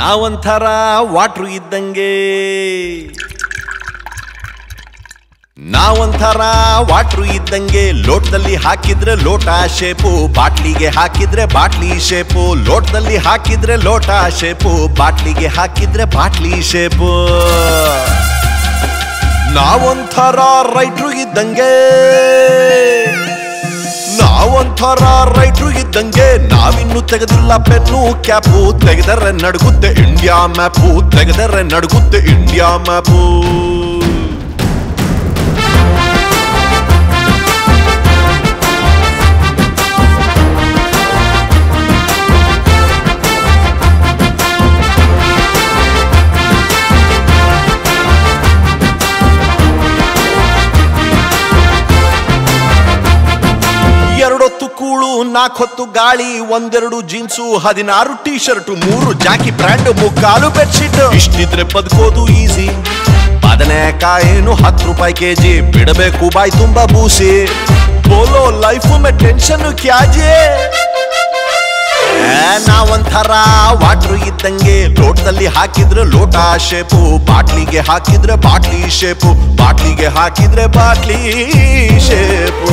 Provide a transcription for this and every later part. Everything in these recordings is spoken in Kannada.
ನಾವೊಂಥರ ವಾಟ್ರು ಇದ್ದಂಗೆ ನಾವೊಂಥರ ವಾಟ್ರು ಇದ್ದಂಗೆ ಲೋಟದಲ್ಲಿ ಹಾಕಿದ್ರೆ ಲೋಟ ಶೇಪು ಬಾಟ್ಲಿಗೆ ಹಾಕಿದ್ರೆ ಬಾಟ್ಲಿ ಶೇಪು ಲೋಟದಲ್ಲಿ ಹಾಕಿದ್ರೆ ಲೋಟ ಶೇಪು ಬಾಟ್ಲಿಗೆ ಹಾಕಿದ್ರೆ ಬಾಟ್ಲಿ ಶೇಪು ನಾವೊಂಥರ ರೈಟ್ರು ಇದ್ದಂಗೆ ನಾವೊಂಥರ ರೈಟ್ರು ಇದ್ದಂಗೆ ನಾವಿನ್ನು ತೆಗೆದಿಲ್ಲ ಪೆನ್ನು ಕ್ಯಾಪು ತೆಗೆದರೆ ನಡುಗುತ್ತೆ ಇಂಡಿಯಾ ಮ್ಯಾಪು ತೆಗೆದರೆ ನಡುಗುತ್ತೆ ಇಂಡಿಯಾ ಮ್ಯಾಪು ಎರಡೊತ್ತು ಕೂಳು ನಾಲ್ಕೊತ್ತು ಗಾಳಿ ಒಂದೆರಡು ಜೀನ್ಸು ಹದಿನಾರು ಟೀ ಶರ್ಟ್ ಮೂರು ಜಾಕಿ ಬ್ರ್ಯಾಂಡ್ ಮುಕ್ಕಾಲು ಬೆಡ್ಶೀಟ್ ಇಷ್ಟಿದ್ರೆ ಬದುಕೋದು ಈಸಿ ಬದನೆಕಾಯಿನು ಹತ್ತು ರೂಪಾಯಿ ಕೆಜಿ ಬಿಡಬೇಕು ಬಾಯ್ ತುಂಬಾ ಬೂಸಿ ಬೋಲೋ ಲೈಫ್ ಮೇ ಟೆನ್ಷನ್ ಕ್ಯಾಜೆ ಏ, ನಾವೊಂಥರ ವಾಟ್ರು ಇದ್ದಂಗೆ ಲೋಟದಲ್ಲಿ ಹಾಕಿದ್ರೆ ಲೋಟ ಶೇಪು ಬಾಟ್ಲಿಗೆ ಹಾಕಿದ್ರೆ ಬಾಟ್ಲಿ ಶೇಪು ಬಾಟ್ಲಿಗೆ ಹಾಕಿದ್ರೆ ಬಾಟ್ಲಿ ಶೇಪು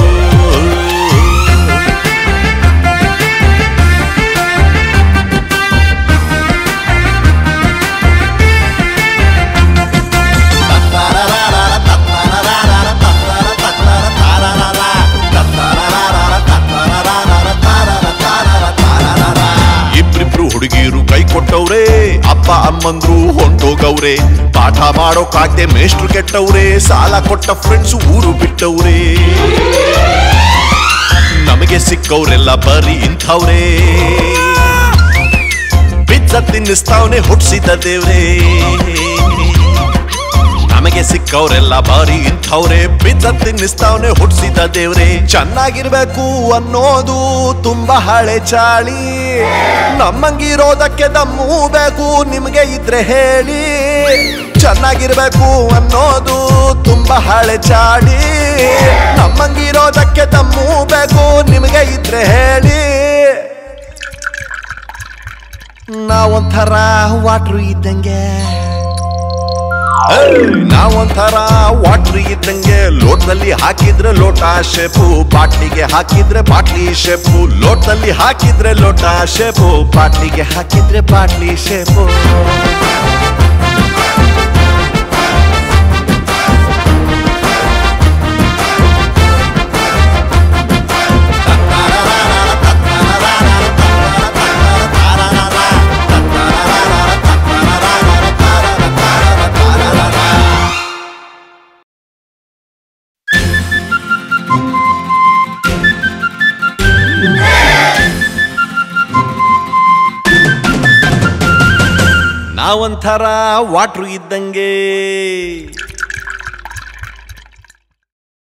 ಇಬ್ರಿಬ್ರು ಹುಡುಗಿರು ಕೈ ಕೊಟ್ಟವ್ರೆ ಅಪ್ಪ ಅಮ್ಮಂದ್ರು ಹೊಂಟೋಗವ್ರೆ ಪಾಠ ಮಾಡೋಕಾಗ್ದೆ ಮೇಷ್ಟ್ರು ಕೆಟ್ಟವ್ರೆ ಸಾಲ ಕೊಟ್ಟ ಫ್ರೆಂಡ್ಸ್ ಊರು ಬಿಟ್ಟವ್ರೆ ನಮಗೆ ಸಿಕ್ಕವ್ರೆಲ್ಲ ಬರೀ ಇಂಥವ್ರೆ ಬಿದ್ದ ತಿನ್ನಿಸ್ತಾವ್ನೆ ಹುಟ್ಸಿದ ದೇವ್ರೇ ನಮಗೆ ಸಿಕ್ಕವ್ರೆಲ್ಲ ಬಾರಿ ಇಂಥವ್ರೆ ಬಿದ್ದ ತಿನ್ನಿಸ್ತಾವ್ನೆ ಹುಟ್ಸಿದ ದೇವ್ರೆ ಚೆನ್ನಾಗಿರ್ಬೇಕು ಅನ್ನೋದು ತುಂಬಾ ಹಳೆ ಚಾಳಿ ನಮ್ಮಂಗಿರೋದಕ್ಕೆ ದಮ್ಮು ಬೇಕು ನಿಮ್ಗೆ ಇದ್ರೆ ಹೇಳಿ ಚೆನ್ನಾಗಿರ್ಬೇಕು ಅನ್ನೋದು ತುಂಬಾ ಹಳೆ ಚಾಳಿ ನಮ್ಮಂಗಿರೋದಕ್ಕೆ ದಮ್ಮು ಬೇಕು ನಿಮ್ಗೆ ಇದ್ರೆ ಹೇಳಿ ನಾವೊಂಥರ ವಾಟ್ರು ಇದ್ದಂಗೆ ಏಯ್, ನಾವೊಂಥರ ವಾಟ್ರ್ ಇದ್ದಂಗೆ ಲೋಟದಲ್ಲಿ ಹಾಕಿದ್ರೆ ಲೋಟ ಶೇಪು ಬಾಟ್ಲಿಗೆ ಹಾಕಿದ್ರೆ ಬಾಟ್ಲಿ ಶೇಪು ಲೋಟದಲ್ಲಿ ಹಾಕಿದ್ರೆ ಲೋಟ ಶೇಪು ಬಾಟ್ಲಿಗೆ ಹಾಕಿದ್ರೆ ಬಾಟ್ಲಿ ಶೇಪು ನಾವೊಂಥರ ವಾಟ್ರು ಇದ್ದಂಗೆ